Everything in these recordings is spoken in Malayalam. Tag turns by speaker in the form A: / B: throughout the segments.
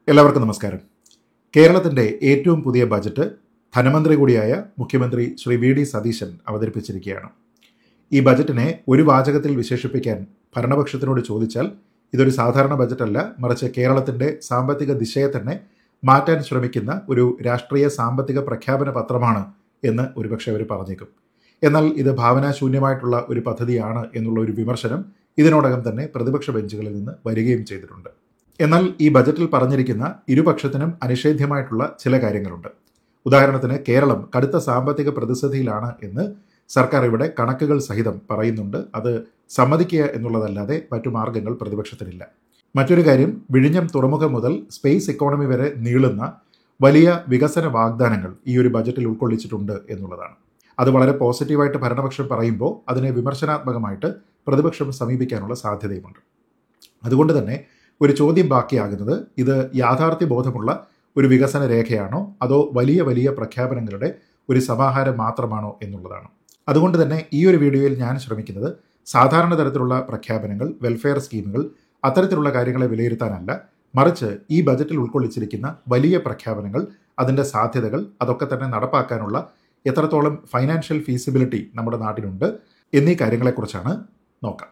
A: എല്ലാവർക്കും നമസ്കാരം കേരളത്തിൻ്റെ ഏറ്റവും പുതിയ ബജറ്റ് ധനമന്ത്രി കൂടിയായ മുഖ്യമന്ത്രി ശ്രീ വി ഡി സതീശൻ അവതരിപ്പിച്ചിരിക്കുകയാണ് ഈ ബജറ്റിനെ ഒരു വാചകത്തിൽ വിശേഷിപ്പിക്കാൻ ഭരണപക്ഷത്തിനോട് ചോദിച്ചാൽ ഇതൊരു സാധാരണ ബജറ്റല്ല മറിച്ച് കേരളത്തിൻ്റെ സാമ്പത്തിക ദിശയെ തന്നെ മാറ്റാൻ ശ്രമിക്കുന്ന ഒരു രാഷ്ട്രീയ സാമ്പത്തിക പ്രഖ്യാപന പത്രമാണ് എന്ന് ഒരുപക്ഷെ അവർ പറഞ്ഞേക്കും എന്നാൽ ഇത് ഭാവനാശൂന്യമായിട്ടുള്ള ഒരു പദ്ധതിയാണ് എന്നുള്ള ഒരു വിമർശനം ഇതിനോടകം തന്നെ പ്രതിപക്ഷ ബെഞ്ചുകളിൽ നിന്ന് വരികയും ചെയ്തിട്ടുണ്ട് എന്നാൽ ഈ ബജറ്റിൽ പറഞ്ഞിരിക്കുന്ന ഇരുപക്ഷത്തിനും അനിഷേധ്യമായിട്ടുള്ള ചില കാര്യങ്ങളുണ്ട് ഉദാഹരണത്തിന് കേരളം കടുത്ത സാമ്പത്തിക പ്രതിസന്ധിയിലാണ് എന്ന് സർക്കാർ ഇവിടെ കണക്കുകൾ സഹിതം പറയുന്നുണ്ട് അത് സമ്മതിക്കുക എന്നുള്ളതല്ലാതെ മറ്റു മാർഗങ്ങൾ പ്രതിപക്ഷത്തിനില്ല മറ്റൊരു കാര്യം വിഴിഞ്ഞം തുറമുഖം മുതൽ സ്പേസ് ഇക്കോണമി വരെ നീളുന്ന വലിയ വികസന വാഗ്ദാനങ്ങൾ ഈ ഒരു ബജറ്റിൽ ഉൾക്കൊള്ളിച്ചിട്ടുണ്ട് എന്നുള്ളതാണ് അത് വളരെ പോസിറ്റീവായിട്ട് ഭരണപക്ഷം പറയുമ്പോൾ അതിനെ വിമർശനാത്മകമായിട്ട് പ്രതിപക്ഷം സമീപിക്കാനുള്ള സാധ്യതയുമുണ്ട് അതുകൊണ്ട് തന്നെ ഒരു ചോദ്യം ബാക്കിയാകുന്നത് ഇത് യാഥാർത്ഥ്യ ബോധമുള്ള ഒരു വികസന രേഖയാണോ അതോ വലിയ വലിയ പ്രഖ്യാപനങ്ങളുടെ ഒരു സമാഹാരം മാത്രമാണോ എന്നുള്ളതാണ് അതുകൊണ്ട് തന്നെ ഈ ഒരു വീഡിയോയിൽ ഞാൻ ശ്രമിക്കുന്നത് സാധാരണ തരത്തിലുള്ള പ്രഖ്യാപനങ്ങൾ വെൽഫെയർ സ്കീമുകൾ അത്തരത്തിലുള്ള കാര്യങ്ങളെ വിലയിരുത്താനല്ല മറിച്ച് ഈ ബജറ്റിൽ ഉൾക്കൊള്ളിച്ചിരിക്കുന്ന വലിയ പ്രഖ്യാപനങ്ങൾ അതിൻ്റെ സാധ്യതകൾ അതൊക്കെ തന്നെ നടപ്പാക്കാനുള്ള എത്രത്തോളം ഫൈനാൻഷ്യൽ ഫീസിബിലിറ്റി നമ്മുടെ നാട്ടിലുണ്ട് എന്നീ കാര്യങ്ങളെക്കുറിച്ചാണ് നോക്കാം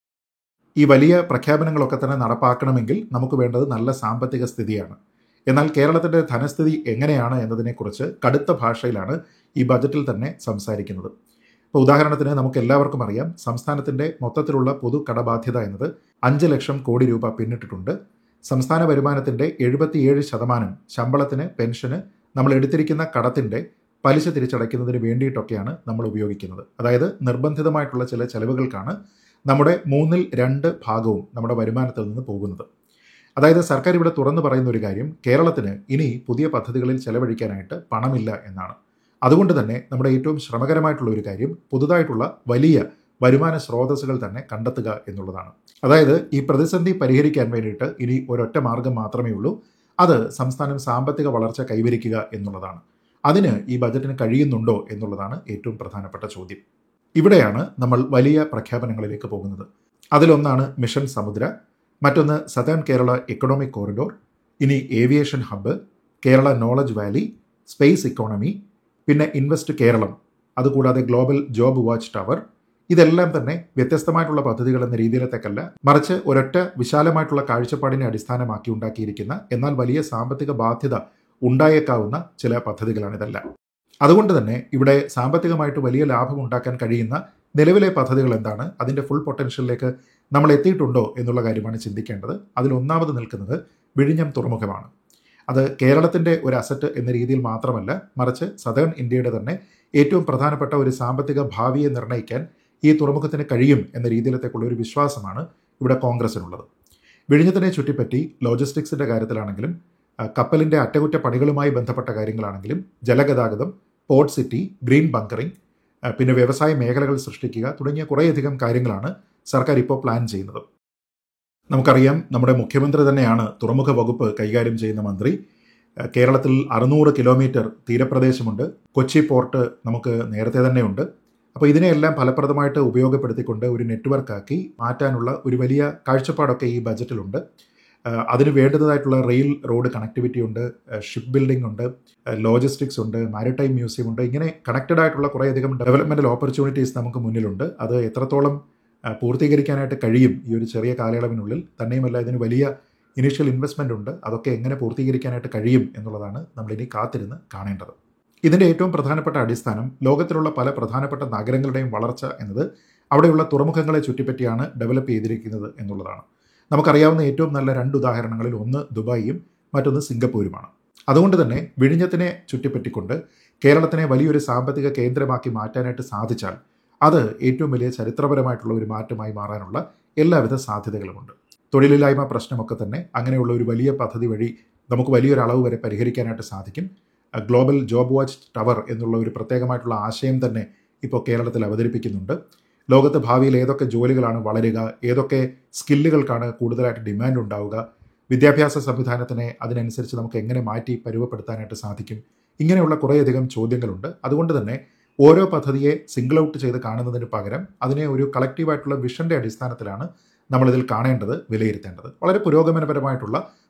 A: ഈ വലിയ പ്രഖ്യാപനങ്ങളൊക്കെ തന്നെ നടപ്പാക്കണമെങ്കിൽ നമുക്ക് വേണ്ടത് നല്ല സാമ്പത്തിക സ്ഥിതിയാണ് എന്നാൽ കേരളത്തിൻ്റെ ധനസ്ഥിതി എങ്ങനെയാണ് എന്നതിനെക്കുറിച്ച് കടുത്ത ഭാഷയിലാണ് ഈ ബജറ്റിൽ തന്നെ സംസാരിക്കുന്നത് ഇപ്പോൾ ഉദാഹരണത്തിന് നമുക്ക് എല്ലാവർക്കും അറിയാം സംസ്ഥാനത്തിൻ്റെ മൊത്തത്തിലുള്ള പൊതു കടബാധ്യത എന്നത് അഞ്ച് ലക്ഷം കോടി രൂപ പിന്നിട്ടിട്ടുണ്ട് സംസ്ഥാന വരുമാനത്തിൻ്റെ എഴുപത്തിയേഴ് ശതമാനം ശമ്പളത്തിന് പെൻഷന് നമ്മൾ എടുത്തിരിക്കുന്ന കടത്തിൻ്റെ പലിശ തിരിച്ചടയ്ക്കുന്നതിന് വേണ്ടിയിട്ടൊക്കെയാണ് നമ്മൾ ഉപയോഗിക്കുന്നത് അതായത് നിർബന്ധിതമായിട്ടുള്ള ചില ചെലവുകൾക്കാണ് നമ്മുടെ മൂന്നിൽ രണ്ട് ഭാഗവും നമ്മുടെ വരുമാനത്തിൽ നിന്ന് പോകുന്നത് അതായത് സർക്കാർ ഇവിടെ തുറന്നു പറയുന്ന ഒരു കാര്യം കേരളത്തിന് ഇനി പുതിയ പദ്ധതികളിൽ ചെലവഴിക്കാനായിട്ട് പണമില്ല എന്നാണ് അതുകൊണ്ട് തന്നെ നമ്മുടെ ഏറ്റവും ശ്രമകരമായിട്ടുള്ള ഒരു കാര്യം പുതുതായിട്ടുള്ള വലിയ വരുമാന സ്രോതസ്സുകൾ തന്നെ കണ്ടെത്തുക എന്നുള്ളതാണ് അതായത് ഈ പ്രതിസന്ധി പരിഹരിക്കാൻ വേണ്ടിയിട്ട് ഇനി ഒരൊറ്റ മാർഗം മാത്രമേ ഉള്ളൂ അത് സംസ്ഥാനം സാമ്പത്തിക വളർച്ച കൈവരിക്കുക എന്നുള്ളതാണ് അതിന് ഈ ബജറ്റിന് കഴിയുന്നുണ്ടോ എന്നുള്ളതാണ് ഏറ്റവും പ്രധാനപ്പെട്ട ചോദ്യം ഇവിടെയാണ് നമ്മൾ വലിയ പ്രഖ്യാപനങ്ങളിലേക്ക് പോകുന്നത് അതിലൊന്നാണ് മിഷൻ സമുദ്ര മറ്റൊന്ന് സതേൺ കേരള എക്കണോമിക് കോറിഡോർ ഇനി aviation hub Kerala knowledge valley space economy പിന്നെ ഇൻവെസ്റ്റ് കേരളം അതുകൂടാതെ ഗ്ലോബൽ ജോബ് വാച്ച് ടവർ ഇതെല്ലാം തന്നെ വ്യത്യസ്തമായിട്ടുള്ള പദ്ധതികൾ എന്ന രീതിയിലത്തേക്കല്ല മറിച്ച് ഒരൊറ്റ വിശാലമായിട്ടുള്ള കാഴ്ചപ്പാടിനെ അടിസ്ഥാനമാക്കി ഉണ്ടാക്കിയിരിക്കുന്ന എന്നാൽ വലിയ സാമ്പത്തിക ബാധ്യത ഉണ്ടായേക്കാവുന്ന ചില പദ്ധതികളാണ് ഇതെല്ലാം അതുകൊണ്ട് തന്നെ ഇവിടെ സാമ്പത്തികമായിട്ട് വലിയ ലാഭം ഉണ്ടാക്കാൻ കഴിയുന്ന നിലവിലെ പദ്ധതികൾ എന്താണ് അതിൻ്റെ ഫുൾ പൊട്ടൻഷ്യലിലേക്ക് നമ്മൾ എത്തിയിട്ടുണ്ടോ എന്നുള്ള കാര്യമാണ് ചിന്തിക്കേണ്ടത് അതിൽ ഒന്നാമത് നിൽക്കുന്നത് വിഴിഞ്ഞം തുറമുഖമാണ് അത് കേരളത്തിൻ്റെ ഒരു അസറ്റ് എന്ന രീതിയിൽ മാത്രമല്ല മറിച്ച് സദേൺ ഇന്ത്യയുടെ തന്നെ ഏറ്റവും പ്രധാനപ്പെട്ട ഒരു സാമ്പത്തിക ഭാവിയെ നിർണ്ണയിക്കാൻ ഈ തുറമുഖത്തിന് കഴിയും എന്ന രീതിയിലത്തേക്കുള്ള ഒരു വിശ്വാസമാണ് ഇവിടെ കോൺഗ്രസിനുള്ളത് വിഴിഞ്ഞത്തിനെ ചുറ്റിപ്പറ്റി ലോജിസ്റ്റിക്സിൻ്റെ കാര്യത്തിലാണെങ്കിലും കപ്പലിൻ്റെ അറ്റകുറ്റപ്പണികളുമായി ബന്ധപ്പെട്ട കാര്യങ്ങളാണെങ്കിലും ജലഗതാഗതം പോർട്ട് സിറ്റി ഗ്രീൻ ബങ്കറിംഗ് പിന്നെ വ്യവസായ മേഖലകൾ സൃഷ്ടിക്കുക തുടങ്ങിയ കുറേയധികം കാര്യങ്ങളാണ് സർക്കാർ ഇപ്പോൾ പ്ലാൻ ചെയ്യുന്നത് നമുക്കറിയാം നമ്മുടെ മുഖ്യമന്ത്രി തന്നെയാണ് തുറമുഖ വകുപ്പ് കൈകാര്യം ചെയ്യുന്ന മന്ത്രി കേരളത്തിൽ അറുന്നൂറ് കിലോമീറ്റർ തീരപ്രദേശമുണ്ട് കൊച്ചി പോർട്ട് നമുക്ക് നേരത്തെ തന്നെ ഉണ്ട് അപ്പോൾ ഇതിനെയെല്ലാം ഫലപ്രദമായിട്ട് ഉപയോഗപ്പെടുത്തിക്കൊണ്ട് ഒരു നെറ്റ്വർക്കാക്കി മാറ്റാനുള്ള ഒരു വലിയ കാഴ്ചപ്പാടൊക്കെ ഈ ബജറ്റിലുണ്ട് അതിന് വേണ്ടതായിട്ടുള്ള റെയിൽ റോഡ് കണക്ടിവിറ്റി ഉണ്ട് ഷിപ്പ് ബിൽഡിംഗ് ഉണ്ട് ലോജിസ്റ്റിക്സ് ഉണ്ട് മാരിടൈം മ്യൂസിയം ഉണ്ട് ഇങ്ങനെ കണക്റ്റഡ് ആയിട്ടുള്ള കുറേയധികം ഡെവലപ്മെൻറ്റൽ ഓപ്പർച്യൂണിറ്റീസ് നമുക്ക് മുന്നിലുണ്ട് അത് എത്രത്തോളം പൂർത്തീകരിക്കാനായിട്ട് കഴിയും ഈ ഒരു ചെറിയ കാലയളവിനുള്ളിൽ തന്നെയുമല്ല ഇതിന് വലിയ ഇനീഷ്യൽ ഇൻവെസ്റ്റ്മെൻ്റ് ഉണ്ട് അതൊക്കെ എങ്ങനെ പൂർത്തീകരിക്കാനായിട്ട് കഴിയും എന്നുള്ളതാണ് നമ്മളിനി കാത്തിരുന്ന് കാണേണ്ടത് ഇതിൻ്റെ ഏറ്റവും പ്രധാനപ്പെട്ട അടിസ്ഥാനം ലോകത്തിലുള്ള പല പ്രധാനപ്പെട്ട നഗരങ്ങളുടെയും വളർച്ച എന്നത് അവിടെയുള്ള തുറമുഖങ്ങളെ ചുറ്റിപ്പറ്റിയാണ് ഡെവലപ്പ് ചെയ്തിരിക്കുന്നത് എന്നുള്ളതാണ് നമുക്കറിയാവുന്ന ഏറ്റവും നല്ല രണ്ട് ഉദാഹരണങ്ങളിൽ ഒന്ന് ദുബായിയും മറ്റൊന്ന് സിംഗപ്പൂരുമാണ് അതുകൊണ്ട് തന്നെ വിഴിഞ്ഞത്തിനെ ചുറ്റിപ്പറ്റിക്കൊണ്ട് കേരളത്തിനെ വലിയൊരു സാമ്പത്തിക കേന്ദ്രമാക്കി മാറ്റാനായിട്ട് സാധിച്ചാൽ അത് ഏറ്റവും വലിയ ചരിത്രപരമായിട്ടുള്ള ഒരു മാറ്റമായി മാറാനുള്ള എല്ലാവിധ സാധ്യതകളുമുണ്ട് തൊഴിലില്ലായ്മ പ്രശ്നമൊക്കെ തന്നെ അങ്ങനെയുള്ള ഒരു വലിയ പദ്ധതി വഴി നമുക്ക് വലിയൊരു അളവ് വരെ പരിഹരിക്കാനായിട്ട് സാധിക്കും ഗ്ലോബൽ ജോബ് വാച്ച് ടവർ എന്നുള്ള ഒരു പ്രത്യേകമായിട്ടുള്ള ആശയം തന്നെ ഇപ്പോൾ കേരളത്തിൽ അവതരിപ്പിക്കുന്നുണ്ട് ലോകത്ത് ഭാവിയിൽ ഏതൊക്കെ ജോലികളാണ് വളരുക ഏതൊക്കെ സ്കില്ലുകൾക്കാണ് കൂടുതലായിട്ട് ഡിമാൻഡ് ഉണ്ടാവുക വിദ്യാഭ്യാസ സംവിധാനത്തിനെ അതിനനുസരിച്ച് നമുക്ക് എങ്ങനെ മാറ്റി പരുവപ്പെടുത്താനായിട്ട് സാധിക്കും ഇങ്ങനെയുള്ള കുറേയധികം ചോദ്യങ്ങളുണ്ട് അതുകൊണ്ട് തന്നെ ഓരോ പദ്ധതിയെ സിംഗിൾ ഔട്ട് ചെയ്ത് കാണുന്നതിന് പകരം അതിനെ ഒരു കളക്റ്റീവായിട്ടുള്ള വിഷന്റെ അടിസ്ഥാനത്തിലാണ് നമ്മളിതിൽ കാണേണ്ടത് വിലയിരുത്തേണ്ടത് വളരെ പുരോഗമനപരമായിട്ടുള്ള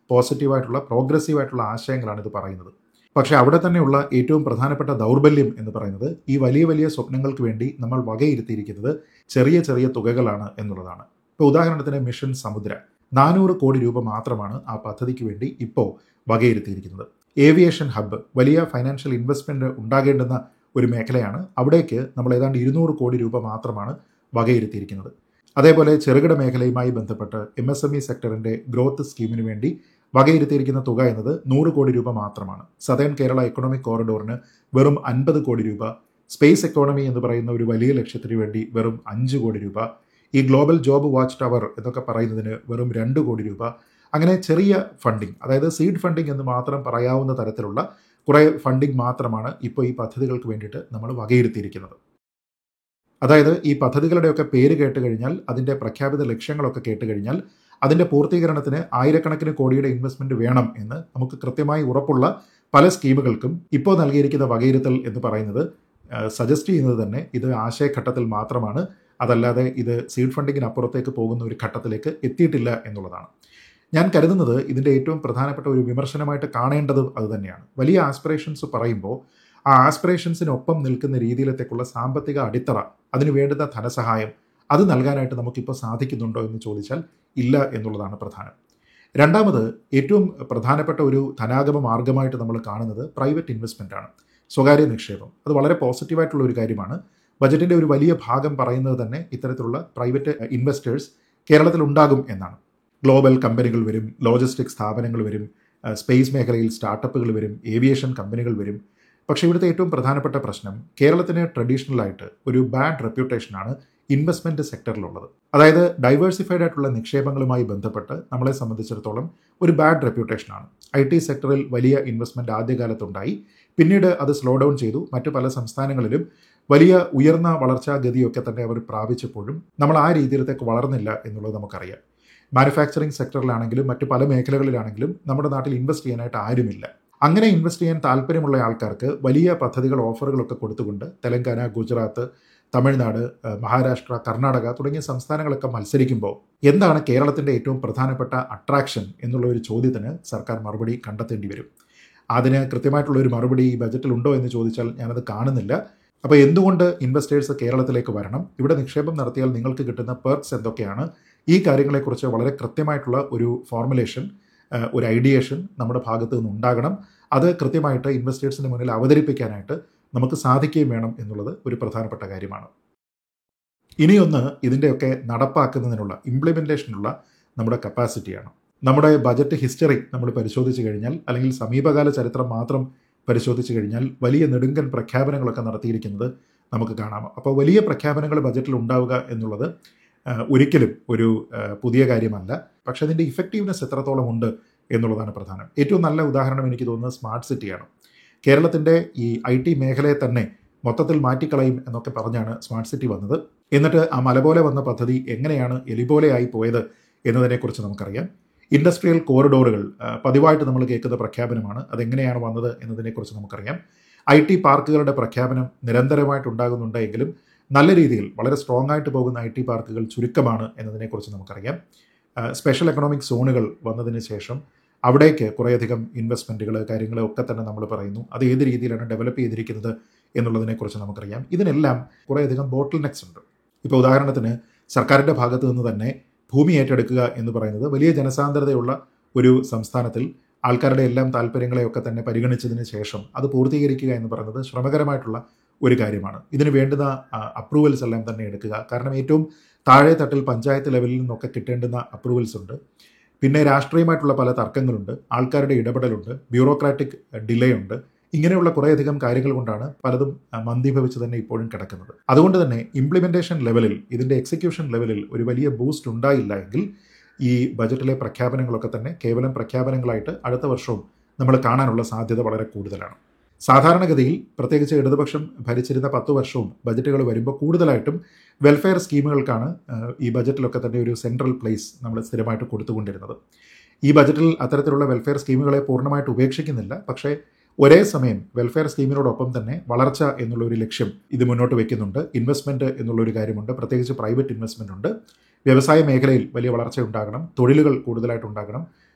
A: പോസിറ്റീവായിട്ടുള്ള പ്രോഗ്രസീവായിട്ടുള്ള ആശയങ്ങളാണ് ഇത് പറയുന്നത് പക്ഷേ അവിടെ തന്നെയുള്ള ഏറ്റവും പ്രധാനപ്പെട്ട ദൗർബല്യം എന്ന് പറയുന്നത് ഈ വലിയ വലിയ സ്വപ്നങ്ങൾക്ക് വേണ്ടി നമ്മൾ വകയിരുത്തിയിരിക്കുന്നത് ചെറിയ ചെറിയ തുകകളാണ് എന്നുള്ളതാണ് ഇപ്പോൾ ഉദാഹരണത്തിന് മിഷൻ സമുദ്ര നാനൂറ് കോടി രൂപ മാത്രമാണ് ആ പദ്ധതിക്ക് വേണ്ടി ഇപ്പോൾ വകയിരുത്തിയിരിക്കുന്നത് ഏവിയേഷൻ ഹബ്ബ് വലിയ ഫൈനാൻഷ്യൽ ഇൻവെസ്റ്റ്മെൻറ്റ് ഉണ്ടാകേണ്ടുന്ന ഒരു മേഖലയാണ് അവിടേക്ക് നമ്മൾ ഏതാണ്ട് ഇരുന്നൂറ് കോടി രൂപ മാത്രമാണ് വകയിരുത്തിയിരിക്കുന്നത് അതേപോലെ ചെറുകിട മേഖലയുമായി ബന്ധപ്പെട്ട് എം എസ് എം ഇ സെക്ടറിൻ്റെ ഗ്രോത്ത് സ്കീമിന് വേണ്ടി വകയിരുത്തിയിരിക്കുന്ന തുക എന്നത് നൂറ് കോടി രൂപ മാത്രമാണ് സദേൺ കേരള എക്കണോമിക് കോറിഡോറിന് വെറും അൻപത് കോടി രൂപ സ്പേസ് എക്കോണമി എന്ന് പറയുന്ന ഒരു വലിയ ലക്ഷ്യത്തിന് വേണ്ടി വെറും അഞ്ച് കോടി രൂപ ഈ ഗ്ലോബൽ ജോബ് വാച്ച് ടവർ എന്നൊക്കെ പറയുന്നതിന് വെറും രണ്ട് കോടി രൂപ അങ്ങനെ ചെറിയ ഫണ്ടിങ് അതായത് സീഡ് ഫണ്ടിങ് എന്ന് മാത്രം പറയാവുന്ന തരത്തിലുള്ള കുറേ ഫണ്ടിങ് മാത്രമാണ് ഇപ്പോൾ ഈ പദ്ധതികൾക്ക് വേണ്ടിയിട്ട് നമ്മൾ വകയിരുത്തിയിരിക്കുന്നത് അതായത് ഈ പദ്ധതികളുടെയൊക്കെ പേര് കേട്ട് കഴിഞ്ഞാൽ അതിൻ്റെ പ്രഖ്യാപിത ലക്ഷ്യങ്ങളൊക്കെ കേട്ട് കഴിഞ്ഞാൽ അതിൻ്റെ പൂർത്തീകരണത്തിന് ആയിരക്കണക്കിന് കോടിയുടെ ഇൻവെസ്റ്റ്മെൻറ്റ് വേണം എന്ന് നമുക്ക് കൃത്യമായി ഉറപ്പുള്ള പല സ്കീമുകൾക്കും ഇപ്പോൾ നൽകിയിരിക്കുന്ന വകയിരുത്തൽ എന്ന് പറയുന്നത് സജസ്റ്റ് ചെയ്യുന്നത് തന്നെ ഇത് ആശയഘട്ടത്തിൽ മാത്രമാണ് അതല്ലാതെ ഇത് സീഡ് ഫണ്ടിങ്ങിന് അപ്പുറത്തേക്ക് പോകുന്ന ഒരു ഘട്ടത്തിലേക്ക് എത്തിയിട്ടില്ല എന്നുള്ളതാണ് ഞാൻ കരുതുന്നത് ഇതിൻ്റെ ഏറ്റവും പ്രധാനപ്പെട്ട ഒരു വിമർശനമായിട്ട് കാണേണ്ടതും അതുതന്നെയാണ് വലിയ ആസ്പിറേഷൻസ് പറയുമ്പോൾ ആ ആസ്പിറേഷൻസിനൊപ്പം നിൽക്കുന്ന രീതിയിലത്തേക്കുള്ള സാമ്പത്തിക അടിത്തറ അതിന് വേണ്ടുന്ന ധനസഹായം അത് നൽകാനായിട്ട് നമുക്കിപ്പോൾ സാധിക്കുന്നുണ്ടോ എന്ന് ചോദിച്ചാൽ ഇല്ല എന്നുള്ളതാണ് പ്രധാനം രണ്ടാമത് ഏറ്റവും പ്രധാനപ്പെട്ട ഒരു ധനാഗമ മാർഗമായിട്ട് നമ്മൾ കാണുന്നത് പ്രൈവറ്റ് ഇൻവെസ്റ്റ്മെൻ്റ് ആണ് സ്വകാര്യ നിക്ഷേപം അത് വളരെ പോസിറ്റീവായിട്ടുള്ള ഒരു കാര്യമാണ് ബജറ്റിൻ്റെ ഒരു വലിയ ഭാഗം പറയുന്നത് തന്നെ ഇത്തരത്തിലുള്ള പ്രൈവറ്റ് ഇൻവെസ്റ്റേഴ്സ് കേരളത്തിൽ ഉണ്ടാകും എന്നാണ് ഗ്ലോബൽ കമ്പനികൾ വരും ലോജിസ്റ്റിക് സ്ഥാപനങ്ങൾ വരും സ്പേസ് മേഖലയിൽ സ്റ്റാർട്ടപ്പുകൾ വരും ഏവിയേഷൻ കമ്പനികൾ വരും പക്ഷേ ഇവിടുത്തെ ഏറ്റവും പ്രധാനപ്പെട്ട പ്രശ്നം കേരളത്തിന് ട്രഡീഷണലായിട്ട് ഒരു ബാഡ് റെപ്യൂട്ടേഷനാണ് ഇൻവെസ്റ്റ്മെൻറ്റ് സെക്ടറിലുള്ളത് അതായത് ഡൈവേഴ്സിഫൈഡ് ആയിട്ടുള്ള നിക്ഷേപങ്ങളുമായി ബന്ധപ്പെട്ട് നമ്മളെ സംബന്ധിച്ചിടത്തോളം ഒരു ബാഡ് റെപ്യൂട്ടേഷനാണ് ഐ ടി സെക്ടറിൽ വലിയ ഇൻവെസ്റ്റ്മെൻറ്റ് ആദ്യകാലത്തുണ്ടായി പിന്നീട് അത് സ്ലോ ഡൗൺ ചെയ്തു മറ്റു പല സംസ്ഥാനങ്ങളിലും വലിയ ഉയർന്ന വളർച്ചാ ഗതിയൊക്കെ തന്നെ അവർ പ്രാപിച്ചപ്പോഴും നമ്മൾ ആ രീതിയിലത്തേക്ക് വളർന്നില്ല എന്നുള്ളത് നമുക്കറിയാം മാനുഫാക്ചറിങ് സെക്ടറിലാണെങ്കിലും മറ്റു പല മേഖലകളിലാണെങ്കിലും നമ്മുടെ നാട്ടിൽ ഇൻവെസ്റ്റ് ചെയ്യാനായിട്ട് ആരുമില്ല അങ്ങനെ ഇൻവെസ്റ്റ് ചെയ്യാൻ താല്പര്യമുള്ള ആൾക്കാർക്ക് വലിയ പദ്ധതികൾ ഓഫറുകളൊക്കെ കൊടുത്തുകൊണ്ട് തെലങ്കാന ഗുജറാത്ത് തമിഴ്നാട് മഹാരാഷ്ട്ര കർണാടക തുടങ്ങിയ സംസ്ഥാനങ്ങളൊക്കെ മത്സരിക്കുമ്പോൾ എന്താണ് കേരളത്തിൻ്റെ ഏറ്റവും പ്രധാനപ്പെട്ട അട്രാക്ഷൻ എന്നുള്ള ഒരു ചോദ്യത്തിന് സർക്കാർ മറുപടി കണ്ടെത്തേണ്ടി വരും അതിന് കൃത്യമായിട്ടുള്ള ഒരു മറുപടി ഈ ബജറ്റിൽ ഉണ്ടോ എന്ന് ചോദിച്ചാൽ ഞാനത് കാണുന്നില്ല അപ്പോൾ എന്തുകൊണ്ട് ഇൻവെസ്റ്റേഴ്സ് കേരളത്തിലേക്ക് വരണം ഇവിടെ നിക്ഷേപം നടത്തിയാൽ നിങ്ങൾക്ക് കിട്ടുന്ന പെർക്സ് എന്തൊക്കെയാണ് ഈ കാര്യങ്ങളെക്കുറിച്ച് വളരെ കൃത്യമായിട്ടുള്ള ഒരു ഫോർമുലേഷൻ ഒരു ഐഡിയേഷൻ നമ്മുടെ ഭാഗത്തു നിന്ന് ഉണ്ടാകണം അത് കൃത്യമായിട്ട് ഇൻവെസ്റ്റേഴ്സിന് മുന്നിൽ അവതരിപ്പിക്കാനായിട്ട് നമുക്ക് സാധിക്കുകയും വേണം എന്നുള്ളത് ഒരു പ്രധാനപ്പെട്ട കാര്യമാണ് ഇനിയൊന്ന് ഇതിൻ്റെയൊക്കെ നടപ്പാക്കുന്നതിനുള്ള ഇംപ്ലിമെൻറ്റേഷനുള്ള നമ്മുടെ കപ്പാസിറ്റിയാണ് നമ്മുടെ ബജറ്റ് ഹിസ്റ്ററി നമ്മൾ പരിശോധിച്ച് കഴിഞ്ഞാൽ അല്ലെങ്കിൽ സമീപകാല ചരിത്രം മാത്രം പരിശോധിച്ച് കഴിഞ്ഞാൽ വലിയ നെടുങ്കൻ പ്രഖ്യാപനങ്ങളൊക്കെ നടത്തിയിരിക്കുന്നത് നമുക്ക് കാണാം അപ്പോൾ വലിയ പ്രഖ്യാപനങ്ങൾ ബജറ്റിൽ ഉണ്ടാവുക എന്നുള്ളത് ഒരിക്കലും ഒരു പുതിയ കാര്യമല്ല പക്ഷേ അതിൻ്റെ ഇഫക്റ്റീവ്നെസ് എത്രത്തോളം ഉണ്ട് എന്നുള്ളതാണ് പ്രധാനം ഏറ്റവും നല്ല ഉദാഹരണം എനിക്ക് തോന്നുന്നത് സ്മാർട്ട് സിറ്റിയാണ് കേരളത്തിൻ്റെ ഈ ഐ ടി മേഖലയെ തന്നെ മൊത്തത്തിൽ മാറ്റിക്കളയും എന്നൊക്കെ പറഞ്ഞാണ് സ്മാർട്ട് സിറ്റി വന്നത് എന്നിട്ട് ആ മല പോലെ വന്ന പദ്ധതി എങ്ങനെയാണ് എലിപോലെയായി പോയത് എന്നതിനെക്കുറിച്ച് നമുക്കറിയാം ഇൻഡസ്ട്രിയൽ കോറിഡോറുകൾ പതിവായിട്ട് നമ്മൾ കേൾക്കുന്ന പ്രഖ്യാപനമാണ് അതെങ്ങനെയാണ് വന്നത് എന്നതിനെക്കുറിച്ച് നമുക്കറിയാം ഐ ടി പാർക്കുകളുടെ പ്രഖ്യാപനം നിരന്തരമായിട്ടുണ്ടാകുന്നുണ്ട് എങ്കിലും നല്ല രീതിയിൽ വളരെ സ്ട്രോങ് ആയിട്ട് പോകുന്ന ഐ ടി പാർക്കുകൾ ചുരുക്കമാണ് എന്നതിനെക്കുറിച്ച് നമുക്കറിയാം സ്പെഷ്യൽ എക്കണോമിക് സോണുകൾ വന്നതിന് ശേഷം അവിടേക്ക് കുറേയധികം ഇൻവെസ്റ്റ്മെൻറ്റുകൾ കാര്യങ്ങൾ ഒക്കെ തന്നെ നമ്മൾ പറയുന്നു അത് ഏത് രീതിയിലാണ് ഡെവലപ്പ് ചെയ്തിരിക്കുന്നത് എന്നുള്ളതിനെക്കുറിച്ച് നമുക്കറിയാം ഇതിനെല്ലാം കുറേയധികം ബോട്ടിൽ നെക്സ് ഉണ്ട് ഇപ്പോൾ ഉദാഹരണത്തിന് സർക്കാരിൻ്റെ ഭാഗത്തു നിന്ന് തന്നെ ഭൂമി ഏറ്റെടുക്കുക എന്ന് പറയുന്നത് വലിയ ജനസാന്ദ്രതയുള്ള ഒരു സംസ്ഥാനത്തിൽ ആൾക്കാരുടെ എല്ലാം താല്പര്യങ്ങളെയൊക്കെ തന്നെ പരിഗണിച്ചതിന് ശേഷം അത് പൂർത്തീകരിക്കുക എന്ന് പറയുന്നത് ശ്രമകരമായിട്ടുള്ള ഒരു കാര്യമാണ് ഇതിന് വേണ്ടുന്ന അപ്രൂവൽസ് എല്ലാം തന്നെ എടുക്കുക കാരണം ഏറ്റവും താഴെ തട്ടിൽ പഞ്ചായത്ത് ലെവലിൽ നിന്നൊക്കെ കിട്ടേണ്ടുന്ന അപ്രൂവൽസ് ഉണ്ട് പിന്നെ രാഷ്ട്രീയമായിട്ടുള്ള പല തർക്കങ്ങളുണ്ട് ആൾക്കാരുടെ ഇടപെടലുണ്ട് ബ്യൂറോക്രാറ്റിക് ഡിലേ ഉണ്ട് ഇങ്ങനെയുള്ള കുറേയധികം കാര്യങ്ങൾ കൊണ്ടാണ് പലതും മന്ദീഭവിച്ച് തന്നെ ഇപ്പോഴും കിടക്കുന്നത് അതുകൊണ്ട് തന്നെ ഇംപ്ലിമെൻറ്റേഷൻ ലെവലിൽ ഇതിൻ്റെ എക്സിക്യൂഷൻ ലെവലിൽ ഒരു വലിയ ബൂസ്റ്റ് ഉണ്ടായില്ല എങ്കിൽ ഈ ബജറ്റിലെ പ്രഖ്യാപനങ്ങളൊക്കെ തന്നെ കേവലം പ്രഖ്യാപനങ്ങളായിട്ട് അടുത്ത വർഷവും നമ്മൾ കാണാനുള്ള സാധ്യത വളരെ കൂടുതലാണ് സാധാരണഗതിയിൽ പ്രത്യേകിച്ച് ഇടതുപക്ഷം ഭരിച്ചിരുന്ന പത്ത് വർഷവും ബജറ്റുകൾ വരുമ്പോൾ കൂടുതലായിട്ടും വെൽഫെയർ സ്കീമുകൾക്കാണ് ഈ ബജറ്റിലൊക്കെ തന്നെ ഒരു സെൻട്രൽ പ്ലേസ് നമ്മൾ സ്ഥിരമായിട്ട് കൊടുത്തുകൊണ്ടിരുന്നത് ഈ ബജറ്റിൽ അത്തരത്തിലുള്ള വെൽഫെയർ സ്കീമുകളെ പൂർണ്ണമായിട്ട് ഉപേക്ഷിക്കുന്നില്ല പക്ഷേ ഒരേ സമയം വെൽഫെയർ സ്കീമിനോടൊപ്പം തന്നെ വളർച്ച എന്നുള്ള ഒരു ലക്ഷ്യം ഇത് മുന്നോട്ട് വെക്കുന്നുണ്ട് ഇൻവെസ്റ്റ്മെൻറ്റ് എന്നുള്ളൊരു കാര്യമുണ്ട് പ്രത്യേകിച്ച് പ്രൈവറ്റ് ഇൻവെസ്റ്റ്മെൻ്റ് ഉണ്ട് വ്യവസായ മേഖലയിൽ വലിയ വളർച്ച ഉണ്ടാകണം തൊഴിലുകൾ കൂടുതലായിട്ട് ഉണ്ടാകണം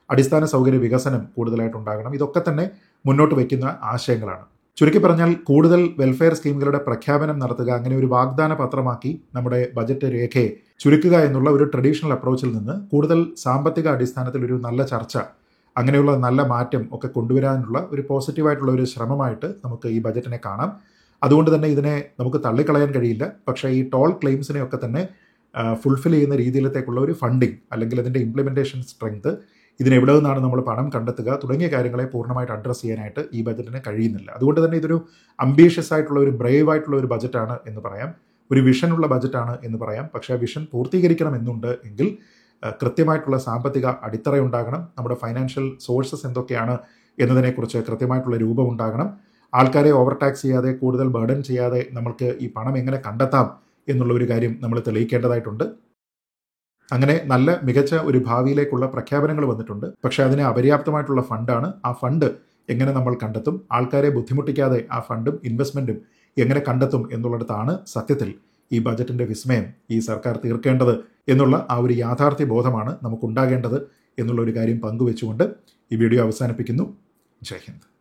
A: അടിസ്ഥാന സൗകര്യ വികസനം കൂടുതലായിട്ട് ഉണ്ടാകണം ഇതൊക്കെ തന്നെ മുന്നോട്ട് വയ്ക്കുന്ന ആശയങ്ങളാണ് ചുരുക്കി പറഞ്ഞാൽ കൂടുതൽ വെൽഫെയർ സ്കീമുകളുടെ പ്രഖ്യാപനം നടത്തുക അങ്ങനെ ഒരു വാഗ്ദാന പത്രമാക്കി നമ്മുടെ ബജറ്റ് രേഖയെ ചുരുക്കുക എന്നുള്ള ഒരു ട്രഡീഷണൽ അപ്രോച്ചിൽ നിന്ന് കൂടുതൽ സാമ്പത്തിക അടിസ്ഥാനത്തിൽ ഒരു നല്ല ചർച്ച അങ്ങനെയുള്ള നല്ല മാറ്റം ഒക്കെ കൊണ്ടുവരാനുള്ള ഒരു പോസിറ്റീവായിട്ടുള്ള ഒരു ശ്രമമായിട്ട് നമുക്ക് ഈ ബജറ്റിനെ കാണാം അതുകൊണ്ട് തന്നെ ഇതിനെ നമുക്ക് തള്ളിക്കളയാൻ കഴിയില്ല പക്ഷേ ഈ ടോൾ ക്ലെയിംസിനെയൊക്കെ തന്നെ ഫുൾഫിൽ ചെയ്യുന്ന രീതിയിലത്തേക്കുള്ള ഒരു ഫണ്ടിങ് അല്ലെങ്കിൽ അതിൻ്റെ ഇംപ്ലിമെൻറ്റേഷൻ സ്ട്രെങ്ത് ഇതിന് എവിടെ നിന്നാണ് നമ്മൾ പണം കണ്ടെത്തുക തുടങ്ങിയ കാര്യങ്ങളെ പൂർണ്ണമായിട്ട് അഡ്രസ്സ് ചെയ്യാനായിട്ട് ഈ ബജറ്റിന് കഴിയുന്നില്ല അതുകൊണ്ട് തന്നെ ഇതൊരു അംബീഷ്യസ് ആയിട്ടുള്ള ഒരു ബ്രേവ് ആയിട്ടുള്ള ഒരു ബജറ്റാണ് എന്ന് പറയാം ഒരു വിഷനുള്ള ബജറ്റാണ് എന്ന് പറയാം പക്ഷേ ആ വിഷൻ പൂർത്തീകരിക്കണം എന്നുണ്ട് എങ്കിൽ കൃത്യമായിട്ടുള്ള സാമ്പത്തിക അടിത്തറ ഉണ്ടാകണം നമ്മുടെ ഫൈനാൻഷ്യൽ സോഴ്സസ് എന്തൊക്കെയാണ് എന്നതിനെക്കുറിച്ച് കൃത്യമായിട്ടുള്ള രൂപം ഉണ്ടാകണം ആൾക്കാരെ ഓവർ ടാക്സ് ചെയ്യാതെ കൂടുതൽ ബർഡൻ ചെയ്യാതെ നമ്മൾക്ക് ഈ പണം എങ്ങനെ കണ്ടെത്താം എന്നുള്ള ഒരു കാര്യം നമ്മൾ തെളിയിക്കേണ്ടതായിട്ടുണ്ട് അങ്ങനെ നല്ല മികച്ച ഒരു ഭാവിയിലേക്കുള്ള പ്രഖ്യാപനങ്ങൾ വന്നിട്ടുണ്ട് പക്ഷേ അതിന് അപര്യാപ്തമായിട്ടുള്ള ഫണ്ടാണ് ആ ഫണ്ട് എങ്ങനെ നമ്മൾ കണ്ടെത്തും ആൾക്കാരെ ബുദ്ധിമുട്ടിക്കാതെ ആ ഫണ്ടും ഇൻവെസ്റ്റ്മെൻറ്റും എങ്ങനെ കണ്ടെത്തും എന്നുള്ളിടത്താണ് സത്യത്തിൽ ഈ ബജറ്റിൻ്റെ വിസ്മയം ഈ സർക്കാർ തീർക്കേണ്ടത് എന്നുള്ള ആ ഒരു യാഥാർത്ഥ്യ ബോധമാണ് നമുക്കുണ്ടാകേണ്ടത് എന്നുള്ള ഒരു കാര്യം പങ്കുവെച്ചുകൊണ്ട് ഈ വീഡിയോ അവസാനിപ്പിക്കുന്നു ജയ് ഹിന്ദ്